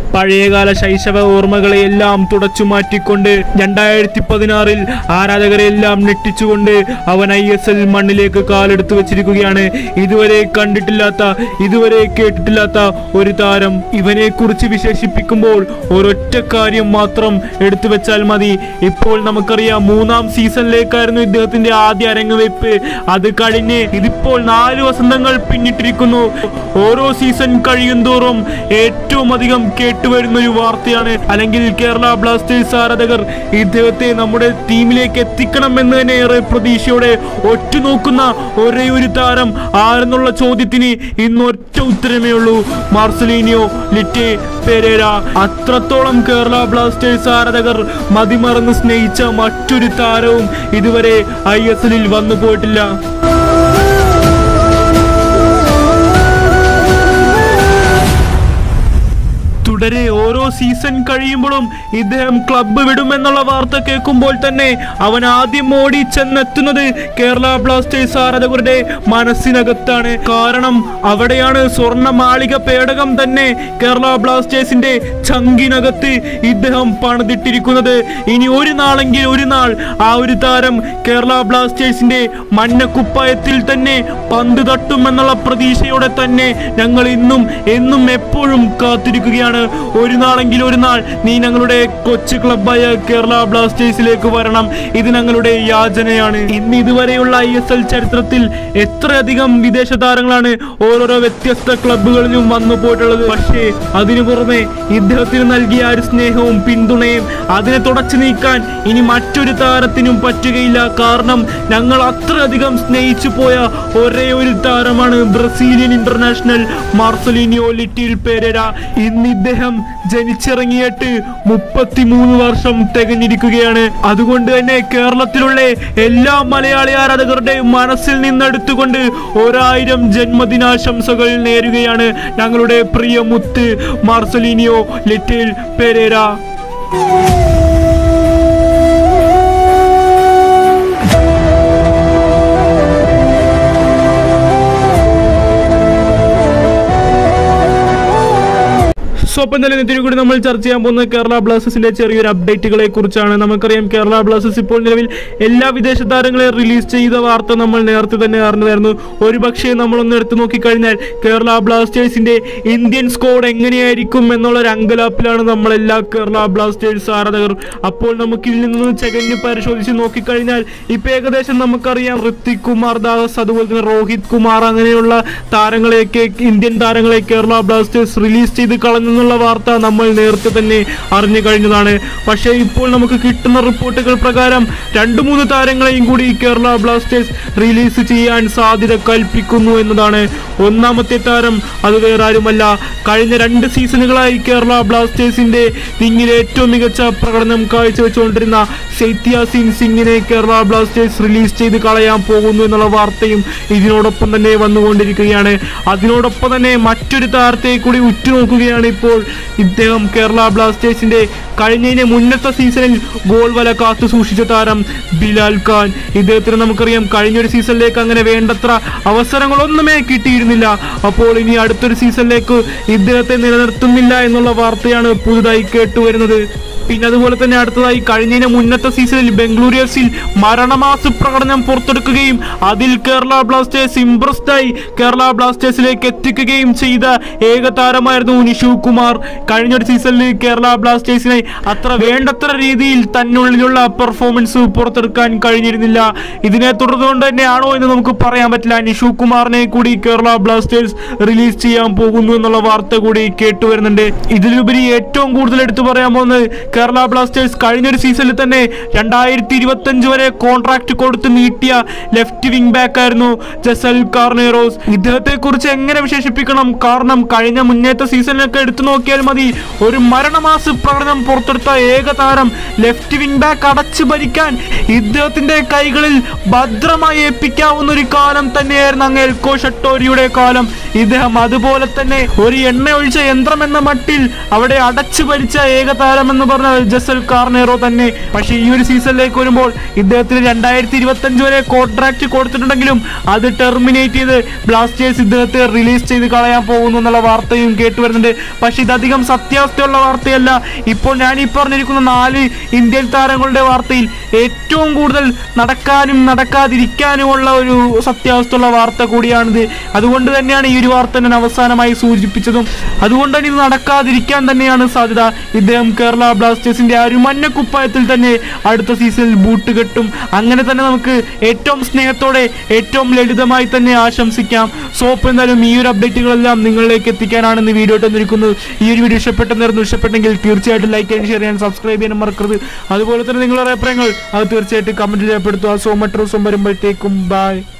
പഴയകാല ശൈശവ ഓർമ്മകളെ എല്ലാം തുടച്ചു മാറ്റിക്കൊണ്ട് രണ്ടായിരത്തി പതിനാറിൽ ആരാധകരെ എല്ലാം ഞെട്ടിച്ചുകൊണ്ട് അവൻ ഐ എസ് എൽ മണ്ണിലേക്ക് കാലെടുത്തു വെച്ചിരിക്കുകയാണ് ഇതുവരെ കണ്ടിട്ടില്ലാത്ത ഇതുവരെ കേട്ടിട്ടില്ലാത്ത ഒരു താരം ഇവനെ കുറിച്ച് വിശേഷിപ്പിക്കുമ്പോൾ ഒരൊറ്റ കാര്യം മാത്രം എടുത്തു വെച്ചാൽ മതി ഇപ്പോൾ നമുക്കറിയാം മൂന്നാം സീസണിലേക്കായിരുന്നു ഇദ്ദേഹത്തിന്റെ ആദ്യ അരങ്ങുവെപ്പ് അത് കഴിഞ്ഞ് ഇതിപ്പോൾ നാല് വസന്തങ്ങൾ പിന്നിട്ടിരിക്കുന്നു ഓരോ സീസൺ കഴിയും തോറും ഏറ്റവും അധികം കേട്ടുവരുന്ന ഒരു വാർത്തയാണ് അല്ലെങ്കിൽ കേരള ബ്ലാസ്റ്റേഴ്സ് ആരാധകർ ഇദ്ദേഹത്തെ നമ്മുടെ ടീമിലേക്ക് എത്തിക്കണം എന്ന് തന്നെ ഏറെ പ്രതീക്ഷയോടെ ഒറ്റുനോക്കുന്ന ഒരേ ഒരു താരം ആരെന്നുള്ള ചോദ്യത്തിന് ഇന്ന് ഒറ്റ ഉത്തരമേ ഉള്ളൂ മാർസലീനിയോ ലിറ്റെ പെരേര അത്രത്തോളം കേരള ബ്ലാസ്റ്റേഴ്സ് ആരാധകർ മതിമറന്ന് സ്നേഹിച്ച മറ്റൊരു താരവും ഇതുവരെ ഐ എസ് എല്ലിൽ വന്നു പോയിട്ടില്ല തുടരെ ഓരോ സീസൺ കഴിയുമ്പോഴും ഇദ്ദേഹം ക്ലബ്ബ് വിടുമെന്നുള്ള വാർത്ത കേൾക്കുമ്പോൾ തന്നെ അവൻ ആദ്യം ഓടി ചെന്നെത്തുന്നത് കേരള ബ്ലാസ്റ്റേഴ്സ് ആരാധകരുടെ മനസ്സിനകത്താണ് കാരണം അവിടെയാണ് സ്വർണ്ണ മാളിക പേടകം തന്നെ കേരള ബ്ലാസ്റ്റേഴ്സിന്റെ ചങ്കിനകത്ത് ഇദ്ദേഹം പണിതിട്ടിരിക്കുന്നത് ഇനി ഒരു നാളെങ്കിൽ ഒരു നാൾ ആ ഒരു താരം കേരള ബ്ലാസ്റ്റേഴ്സിന്റെ മഞ്ഞക്കുപ്പായത്തിൽ തന്നെ പന്ത് തട്ടുമെന്നുള്ള പ്രതീക്ഷയോടെ തന്നെ ഞങ്ങൾ ഇന്നും എന്നും എപ്പോഴും കാത്തിരിക്കുകയാണ് ഒരു നാളെങ്കിൽ ഒരു നാൾ നീ ഞങ്ങളുടെ കൊച്ചു ക്ലബായ കേരള ബ്ലാസ്റ്റേഴ്സിലേക്ക് വരണം ഇത് ഞങ്ങളുടെ യാചനയാണ് ഇന്ന് ഇതുവരെയുള്ള ഐ എസ് എൽ ചരിത്രത്തിൽ എത്രയധികം വിദേശ താരങ്ങളാണ് ഓരോരോ വ്യത്യസ്ത ക്ലബുകളിലും വന്നു പോയിട്ടുള്ളത് പക്ഷേ അതിനു പുറമെ ഇദ്ദേഹത്തിന് നൽകിയ ആ ഒരു സ്നേഹവും പിന്തുണയും അതിനെ തുടച്ചു നീക്കാൻ ഇനി മറ്റൊരു താരത്തിനും പറ്റുകയില്ല കാരണം ഞങ്ങൾ അത്രയധികം സ്നേഹിച്ചു പോയ ഒരേ ഒരു താരമാണ് ബ്രസീലിയൻ ഇന്റർനാഷണൽ മാർസലിനിയോ ലിറ്റിൽ പേരര ഇന്ന് ഇദ്ദേഹം ജനിച്ചിറങ്ങിയിട്ട് മുപ്പത്തിമൂന്ന് വർഷം തികഞ്ഞിരിക്കുകയാണ് അതുകൊണ്ട് തന്നെ കേരളത്തിലുള്ള എല്ലാ മലയാളി ആരാധകരുടെയും മനസ്സിൽ നിന്നെടുത്തുകൊണ്ട് ഒരായിരം ജന്മദിനാശംസകൾ നേരുകയാണ് ഞങ്ങളുടെ പ്രിയ മുത്ത് മാർസലിനിയോ ലിറ്റിൽ പെരേര സോ അപ്പം തന്നെ ഇന്നത്തെ കൂടി നമ്മൾ ചർച്ച ചെയ്യാൻ പോകുന്നത് കേരള ബ്ലാസ്റ്റേഴ്സിന്റെ ചെറിയൊരു അപ്ഡേറ്റുകളെ കുറിച്ചാണ് നമുക്കറിയാം കേരള ബ്ലാസ്റ്റേഴ്സ് ഇപ്പോൾ നിലവിൽ എല്ലാ വിദേശ താരങ്ങളെയും റിലീസ് ചെയ്ത വാർത്ത നമ്മൾ നേരത്തെ തന്നെ അറിഞ്ഞതായിരുന്നു ഒരുപക്ഷെ നമ്മളൊന്ന് എടുത്തു നോക്കിക്കഴിഞ്ഞാൽ കേരള ബ്ലാസ്റ്റേഴ്സിന്റെ ഇന്ത്യൻ സ്ക്വാഡ് എങ്ങനെയായിരിക്കും എന്നുള്ള ഒരു അങ്കലാപ്പിലാണ് നമ്മളെല്ലാ കേരള ബ്ലാസ്റ്റേഴ്സ് ആരാധകർ അപ്പോൾ നമുക്ക് ഇതിൽ നിന്ന് ചകഞ്ഞ് പരിശോധിച്ച് നോക്കിക്കഴിഞ്ഞാൽ ഇപ്പൊ ഏകദേശം നമുക്കറിയാം ഋത്തിക് കുമാർ ദാസ് അതുപോലെ തന്നെ രോഹിത് കുമാർ അങ്ങനെയുള്ള താരങ്ങളെയൊക്കെ ഇന്ത്യൻ താരങ്ങളെ കേരള ബ്ലാസ്റ്റേഴ്സ് റിലീസ് ചെയ്ത് കളഞ്ഞെന്നുള്ള വാർത്ത നമ്മൾ നേരത്തെ തന്നെ അറിഞ്ഞു കഴിഞ്ഞതാണ് പക്ഷേ ഇപ്പോൾ നമുക്ക് കിട്ടുന്ന റിപ്പോർട്ടുകൾ പ്രകാരം രണ്ട് മൂന്ന് താരങ്ങളെയും കൂടി കേരള ബ്ലാസ്റ്റേഴ്സ് റിലീസ് ചെയ്യാൻ സാധ്യത കൽപ്പിക്കുന്നു എന്നതാണ് ഒന്നാമത്തെ താരം അത് വേറെ ആരുമല്ല കഴിഞ്ഞ രണ്ട് സീസണുകളായി കേരള ബ്ലാസ്റ്റേഴ്സിന്റെ ടീമിൽ ഏറ്റവും മികച്ച പ്രകടനം കാഴ്ചവെച്ചുകൊണ്ടിരുന്ന സൈത്യാസിൻ സിംഗിനെ കേരള ബ്ലാസ്റ്റേഴ്സ് റിലീസ് ചെയ്ത് കളയാൻ പോകുന്നു എന്നുള്ള വാർത്തയും ഇതിനോടൊപ്പം തന്നെ വന്നുകൊണ്ടിരിക്കുകയാണ് അതിനോടൊപ്പം തന്നെ മറ്റൊരു താരത്തെ കൂടി ഉറ്റുനോക്കുകയാണ് ഇപ്പോൾ ഇദ്ദേഹം കേരള ബ്ലാസ്റ്റേഴ്സിന്റെ കഴിഞ്ഞതിന് മുന്നത്തെ സീസണിൽ ഗോൾ വല കാത്തു സൂക്ഷിച്ച താരം ബിലാൽ ഖാൻ ഇദ്ദേഹത്തിന് നമുക്കറിയാം കഴിഞ്ഞൊരു സീസണിലേക്ക് അങ്ങനെ വേണ്ടത്ര അവസരങ്ങളൊന്നുമേ കിട്ടിയിരുന്നില്ല അപ്പോൾ ഇനി അടുത്തൊരു സീസണിലേക്ക് ഇദ്ദേഹത്തെ നിലനിർത്തുന്നില്ല എന്നുള്ള വാർത്തയാണ് പുതുതായി കേട്ടുവരുന്നത് പിന്നെ അതുപോലെ തന്നെ അടുത്തതായി കഴിഞ്ഞതിന് മുന്നത്തെ സീസണിൽ ബംഗളൂരു എഫ് സിയിൽ മരണമാസ പ്രകടനം പുറത്തെടുക്കുകയും അതിൽ കേരള ബ്ലാസ്റ്റേഴ്സ് ഇംപ്രസ്ഡ് ആയി കേരള ബ്ലാസ്റ്റേഴ്സിലേക്ക് എത്തിക്കുകയും ചെയ്ത ഏക താരമായിരുന്നു നിഷു കുമാർ കഴിഞ്ഞൊരു സീസണിൽ കേരള ബ്ലാസ്റ്റേഴ്സിനെ അത്ര വേണ്ടത്ര രീതിയിൽ തന്നുള്ളിലുള്ള പെർഫോമൻസ് പുറത്തെടുക്കാൻ കഴിഞ്ഞിരുന്നില്ല ഇതിനെ തുടർന്നുകൊണ്ട് തന്നെയാണോ എന്ന് നമുക്ക് പറയാൻ പറ്റില്ല നിഷു കുമാറിനെ കൂടി കേരള ബ്ലാസ്റ്റേഴ്സ് റിലീസ് ചെയ്യാൻ പോകുന്നു എന്നുള്ള വാർത്ത കൂടി കേട്ടുവരുന്നുണ്ട് ഇതിലുപരി ഏറ്റവും കൂടുതൽ എടുത്തു പറയാൻ പോകുന്നത് കേരള ബ്ലാസ്റ്റേഴ്സ് കഴിഞ്ഞൊരു സീസണിൽ തന്നെ രണ്ടായിരത്തി ഇരുപത്തഞ്ച് വരെ കോൺട്രാക്ട് കൊടുത്ത് നീട്ടിയ ലെഫ്റ്റ് വിംഗ് ബാക്ക് ആയിരുന്നു ജസൽ കാർണേറോസ് ഇദ്ദേഹത്തെ കുറിച്ച് എങ്ങനെ വിശേഷിപ്പിക്കണം കാരണം കഴിഞ്ഞ മുന്നേറ്റ സീസണിലൊക്കെ എടുത്തു നോക്കിയാൽ മതി ഒരു മരണമാസ പ്രകടനം പുറത്തെടുത്ത ഏക താരം ലെഫ്റ്റ് വിംഗ് ബാക്ക് അടച്ചു ഭരിക്കാൻ ഇദ്ദേഹത്തിന്റെ കൈകളിൽ ഭദ്രമായി ഏൽപ്പിക്കാവുന്ന ഒരു കാലം തന്നെയായിരുന്നു അങ്ങ് എൽക്കോ ഷട്ടോരിയുടെ കാലം ഇദ്ദേഹം അതുപോലെ തന്നെ ഒരു എണ്ണ ഒഴിച്ച യന്ത്രം എന്ന മട്ടിൽ അവിടെ അടച്ചു ഭരിച്ച ഏക താരം എന്ന് പറഞ്ഞാൽ ജസൽ കാർണേറോ തന്നെ പക്ഷേ ഈ ഒരു സീസണിലേക്ക് വരുമ്പോൾ ഇദ്ദേഹത്തിന് രണ്ടായിരത്തി ഇരുപത്തി അഞ്ച് വരെ കോൺട്രാക്ട് കൊടുത്തിട്ടുണ്ടെങ്കിലും അത് ടെർമിനേറ്റ് ചെയ്ത് ബ്ലാസ്റ്റേഴ്സ് ഇദ്ദേഹത്തെ റിലീസ് ചെയ്ത് കളയാൻ പോകുന്നു എന്നുള്ള വാർത്തയും കേട്ടു വരുന്നുണ്ട് പക്ഷേ ഇതധികം സത്യാവസ്ഥയുള്ള വാർത്തയല്ല ഇപ്പോൾ ഞാൻ ഈ പറഞ്ഞിരിക്കുന്ന നാല് ഇന്ത്യൻ താരങ്ങളുടെ വാർത്തയിൽ ഏറ്റവും കൂടുതൽ നടക്കാനും നടക്കാതിരിക്കാനുമുള്ള ഒരു സത്യാവസ്ഥയുള്ള വാർത്ത കൂടിയാണിത് അതുകൊണ്ട് തന്നെയാണ് ഈ ഒരു വാർത്ത ഞാൻ അവസാനമായി സൂചിപ്പിച്ചതും അതുകൊണ്ട് തന്നെ ഇത് നടക്കാതിരിക്കാൻ തന്നെയാണ് സാധ്യത ഇദ്ദേഹം കേരള ബ്ലാസ്റ്റേഴ്സിന്റെ ആ ഒരു മഞ്ഞ കുപ്പായത്തിൽ തന്നെ അടുത്ത സീസണിൽ ബൂട്ട് കെട്ടും അങ്ങനെ തന്നെ നമുക്ക് ഏറ്റവും സ്നേഹത്തോടെ ഏറ്റവും ലളിതമായി തന്നെ ആശംസിക്കാം സോപ്പ് എന്തായാലും ഈ ഒരു അപ്ഡേറ്റുകളെല്ലാം നിങ്ങളിലേക്ക് എത്തിക്കാനാണ് വീഡിയോ തന്നിരിക്കുന്നത് ഈ ഒരു വീഡിയോ ഇഷ്ടപ്പെട്ടെന്നായിരുന്നു ഇഷ്ടപ്പെട്ടെങ്കിൽ തീർച്ചയായിട്ടും ലൈക്ക് ചെയ്യാൻ ഷെയർ ചെയ്യാൻ സബ്സ്ക്രൈബ് ചെയ്യാൻ മറക്കരുത് അതുപോലെ തന്നെ നിങ്ങളുടെ അഭിപ്രായങ്ങൾ അത് തീർച്ചയായിട്ടും കമന്റ് രേഖപ്പെടുത്തുക സോ മറ്റൊരു ദിവസം വരുമ്പോഴത്തേക്കും ബൈ